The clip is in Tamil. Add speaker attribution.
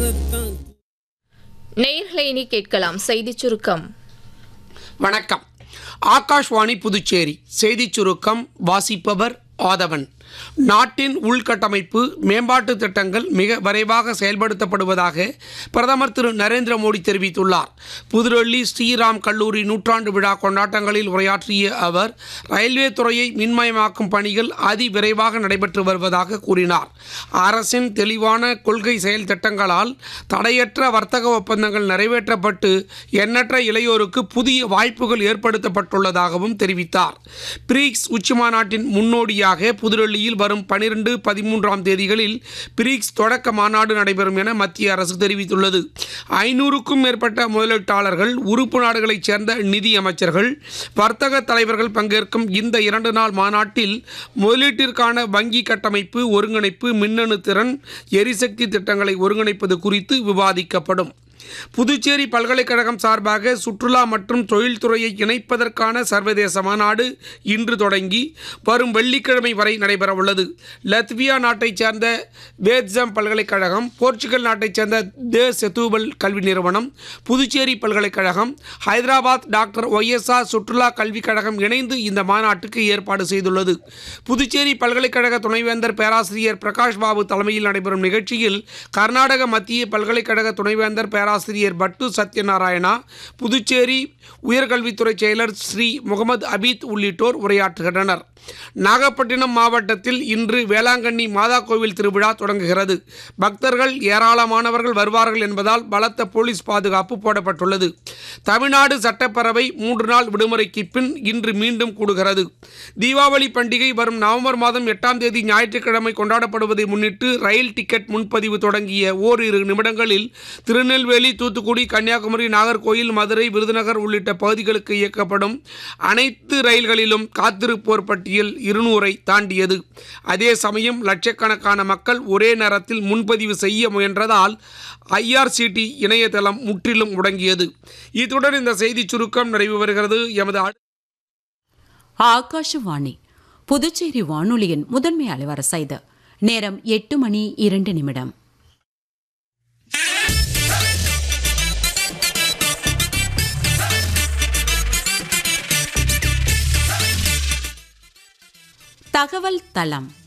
Speaker 1: கூறத்தான்
Speaker 2: நேயர்களை இனி கேட்கலாம் செய்திச் சுருக்கம்
Speaker 3: வணக்கம் ஆகாஷ்வாணி புதுச்சேரி செய்திச் சுருக்கம் வாசிப்பவர் ஆதவன் நாட்டின் உள்கட்டமைப்பு மேம்பாட்டு திட்டங்கள் மிக விரைவாக செயல்படுத்தப்படுவதாக பிரதமர் திரு நரேந்திர மோடி தெரிவித்துள்ளார் புதுடெல்லி ஸ்ரீராம் கல்லூரி நூற்றாண்டு விழா கொண்டாட்டங்களில் உரையாற்றிய அவர் ரயில்வே துறையை மின்மயமாக்கும் பணிகள் அதிவிரைவாக நடைபெற்று வருவதாக கூறினார் அரசின் தெளிவான கொள்கை செயல் திட்டங்களால் தடையற்ற வர்த்தக ஒப்பந்தங்கள் நிறைவேற்றப்பட்டு எண்ணற்ற இளையோருக்கு புதிய வாய்ப்புகள் ஏற்படுத்தப்பட்டுள்ளதாகவும் தெரிவித்தார் பிரிக்ஸ் உச்சிமாநாட்டின் முன்னோடியாக புதுடெல்லியில் வரும் பனிரெண்டு பதிமூன்றாம் தேதிகளில் பிரிக்ஸ் தொடக்க மாநாடு நடைபெறும் என மத்திய அரசு தெரிவித்துள்ளது ஐநூறுக்கும் மேற்பட்ட முதலீட்டாளர்கள் உறுப்பு நாடுகளைச் சேர்ந்த நிதி அமைச்சர்கள் வர்த்தக தலைவர்கள் பங்கேற்கும் இந்த இரண்டு நாள் மாநாட்டில் முதலீட்டிற்கான வங்கி கட்டமைப்பு ஒருங்கிணைப்பு மின்னணு திறன் எரிசக்தி திட்டங்களை ஒருங்கிணைப்பது குறித்து விவாதிக்கப்படும் புதுச்சேரி பல்கலைக்கழகம் சார்பாக சுற்றுலா மற்றும் தொழில்துறையை இணைப்பதற்கான சர்வதேச மாநாடு இன்று தொடங்கி வரும் வெள்ளிக்கிழமை வரை நடைபெறவுள்ளது லத்வியா நாட்டைச் சேர்ந்த வேத்ஸம் பல்கலைக்கழகம் போர்ச்சுகல் நாட்டைச் சேர்ந்த தே செத்தூபல் கல்வி நிறுவனம் புதுச்சேரி பல்கலைக்கழகம் ஹைதராபாத் டாக்டர் ஒய்எஸ்ஆர் சுற்றுலா கல்விக் கழகம் இணைந்து இந்த மாநாட்டுக்கு ஏற்பாடு செய்துள்ளது புதுச்சேரி பல்கலைக்கழக துணைவேந்தர் பேராசிரியர் பிரகாஷ் பாபு தலைமையில் நடைபெறும் நிகழ்ச்சியில் கர்நாடக மத்திய பல்கலைக்கழக துணைவேந்தர் பேராசிரியர் பட்டு சத்யநாராயணா புதுச்சேரி உயர்கல்வித்துறை செயலர் ஸ்ரீ முகமது அபீத் உள்ளிட்டோர் உரையாற்றுகின்றனர் நாகப்பட்டினம் மாவட்டத்தில் இன்று வேளாங்கண்ணி மாதா கோவில் திருவிழா தொடங்குகிறது பக்தர்கள் ஏராளமானவர்கள் வருவார்கள் என்பதால் பலத்த போலீஸ் பாதுகாப்பு போடப்பட்டுள்ளது தமிழ்நாடு சட்டப்பேரவை மூன்று நாள் விடுமுறைக்கு பின் இன்று மீண்டும் கூடுகிறது தீபாவளி பண்டிகை வரும் நவம்பர் மாதம் எட்டாம் தேதி ஞாயிற்றுக்கிழமை கொண்டாடப்படுவதை முன்னிட்டு ரயில் டிக்கெட் முன்பதிவு தொடங்கிய ஓரிரு நிமிடங்களில் திருநெல்வேலி தூத்துக்குடி கன்னியாகுமரி நாகர்கோயில் மதுரை விருதுநகர் உள்ளிட்ட பகுதிகளுக்கு இயக்கப்படும் அனைத்து ரயில்களிலும் காத்திருப்போர் பட்டியல் இருநூறை தாண்டியது அதே சமயம் லட்சக்கணக்கான மக்கள் ஒரே நேரத்தில் முன்பதிவு செய்ய முயன்றதால் ஐஆர்சிடி இணையதளம் முற்றிலும் முடங்கியது இத்துடன் இந்த செய்திச் சுருக்கம் நிறைவு வருகிறது எமது அடுத்த
Speaker 4: ஆகாஷவாணி புதுச்சேரி வானொலியின் முதன்மை அலைவரிசை இது நேரம் எட்டு மணி இரண்டு நிமிடம் தகவல் தளம்